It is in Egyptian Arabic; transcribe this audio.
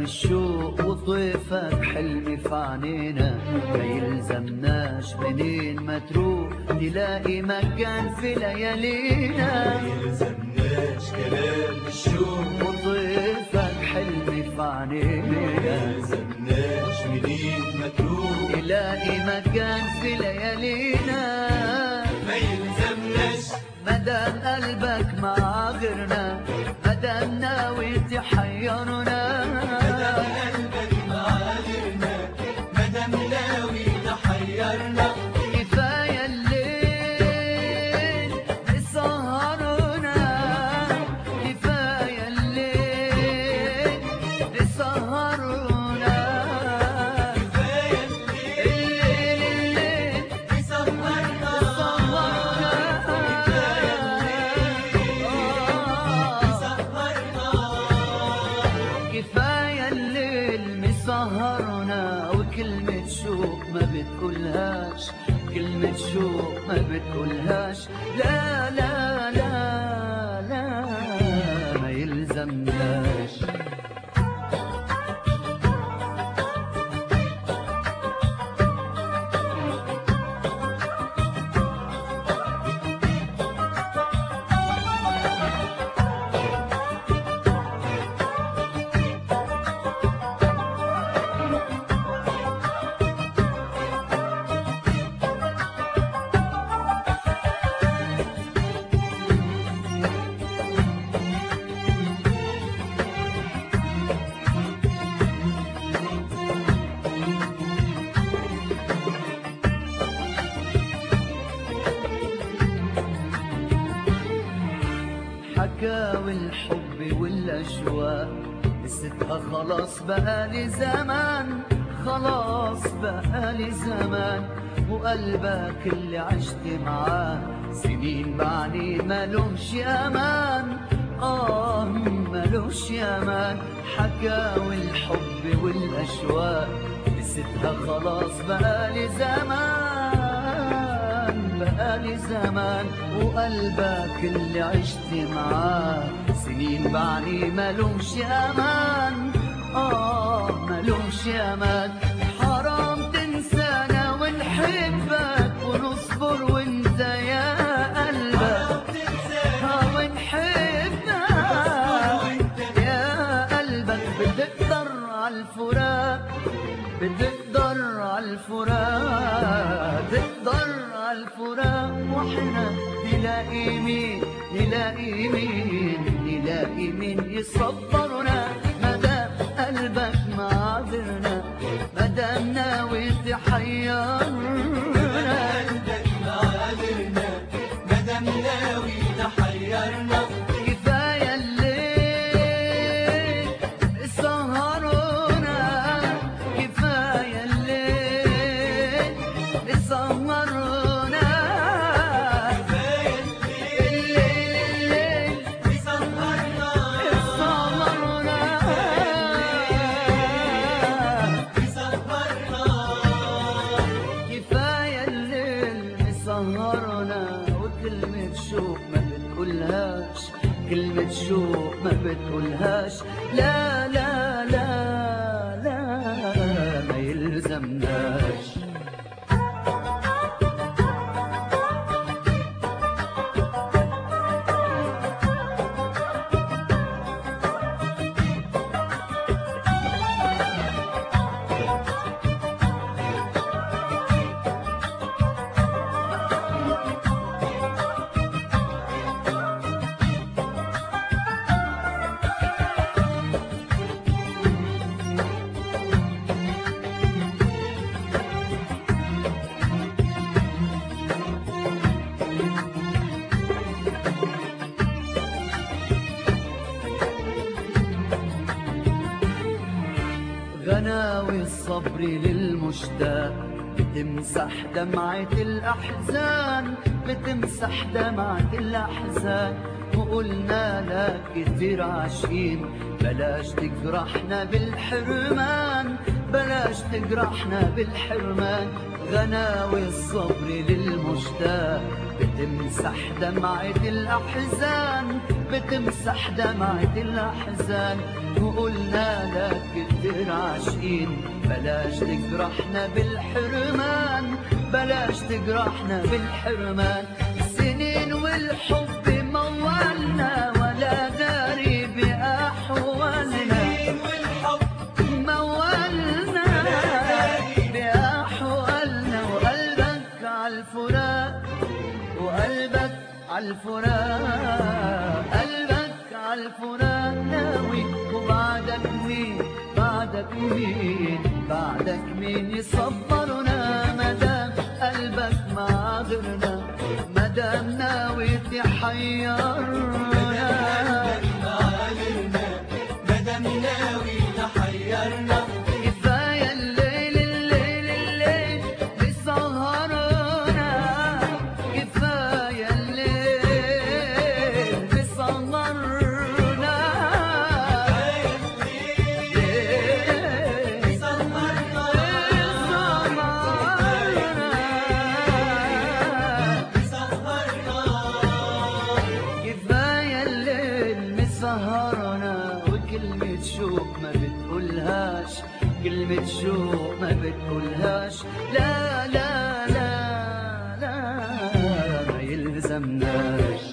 الشوق وطيفك حلمي في عنينا ما يلزمناش منين ما تروح تلاقي مكان في ليالينا يلزمناش كلام الشوق وطيفك حلمي في عنينا يلزمناش منين ما تروح تلاقي مكان في ليالينا ما يلزمناش مدام قلبك مع غيرنا مدام ناوي تحيرنا قلبك معاذرنا مدام ناوي تحيرنا كفاية الليل بسهرنا كفاية الليل بسهرنا كفاية الليل الليل الليل بيسهرنا كفاية الليل مسهرنا وكلمة شوق ما بتقولهاش كلمة شوق ما بتقولهاش لا لا لا لا ما يلزمناش حكاوي الحب والأشواق نسيتها خلاص بقالي زمان خلاص بقالي زمان وقلبك اللي عشت معاه سنين بعدي ملوش أمان آه ملوش أمان حكاوي الحب والأشواق نسيتها خلاص بقالي زمان بقالي زمان وقلبك اللي عشت معاه سنين بعدي ملوش امان اه ملوش امان حرام تنسانا ونحبك ونصبر وانت يا قلبك آه ونحبك يا قلبك بتقدر عالفراق بتقدر عالفراق تقدر عالفراق واحنا نلاقي مين نلاقي مين نلاقي مين يصبرنا مدام قلبك معذرنا مدام ناوي تحيرنا قلبك معاذرنا مدام ناوي تحيرنا كفاية الليل سهرنا كفاية الليل سهرنا كفاية الليل الليل الليل بيسهرنا سهرنا بيسهرنا كفاية الليل مسهرنا وكلمة شوق ما بتقولهاش كلمة شوق ما بتقولهاش لا لا لا لا ما يلزمناش غناوي الصبر للمشتاق بتمسح دمعة الأحزان بتمسح دمعة الأحزان وقلنا لك كتير عاشقين بلاش تجرحنا بالحرمان بلاش تجرحنا بالحرمان غناوي الصبر للمشتاق بتمسح دمعة الأحزان بتمسح دمعة الأحزان وقلنا لك كتير عاشقين بلاش تجرحنا بالحرمان بلاش تجرحنا بالحرمان سنين والحب موالنا ولا داري بأحوالنا سنين والحب موالنا بأحوالنا وقلبك عالفراق وقلبك عالفراق قلبك عالفراق ناوي وبعدك مين بعدك مين بعدك مين يصبرنا مدام قلبك مع غيرنا مدام ناوي تحيرنا معاذرنا مدام ناوي تحيرنا كفاية الليل الليل الليل بيسهرنا كفاية الليل بيسهرنا ليل سهرنا بيسهرنا سهرنا كفاية الليل مسهرنا وكلمة شوق ما بتقولهاش كلمة شوق ما بتقولهاش لا لا لا لا ما يلزمناش